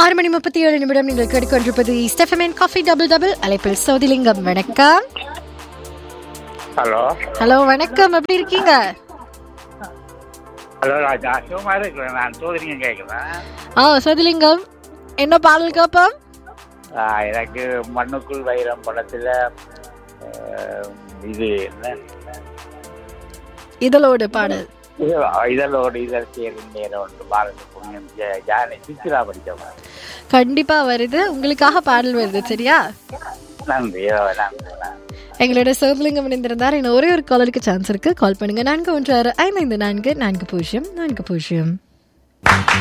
ஆறு மணி முப்பத்தி ஏழு நிமிடம் நீங்கள் கேட்டுக்கொண்டிருப்பது ஸ்டெஃபமேன் காஃபி டபுள் டபுள் அழைப்பில் சோதிலிங்கம் வணக்கம் ஹலோ ஹலோ வணக்கம் எப்படி இருக்கீங்க ஹலோ ராஜா சும்மா இருக்கிறேன் நான் சோதரிங்க கேட்குறேன் ஆ சோதிலிங்கம் என்ன பாடல் கேட்போம் எனக்கு மண்ணுக்குள் வைரம் படத்தில் இது என்ன இதழோடு பாடல் இது இதழோடு இதழ் சேரும் நேரம் ஒன்று பாரத புண்ணியம் ஜெ- ஜானி சித்ரா படித்தவங்க கண்டிப்பா வருது உங்களுக்காக பாடல் வருது சரியா நன்றி நன்றி நன்றி எங்களோட சோதலிங்கம் இணைந்திருந்தார் இன்னும் ஒரே ஒரு காலருக்கு சான்ஸ் இருக்கு கால் பண்ணுங்க நான்கு ஒன்று ஆறு ஐந்து ஐந்து நான்கு நான்கு பூஜ்ஜியம் நான்கு பூஜ்ஜியம்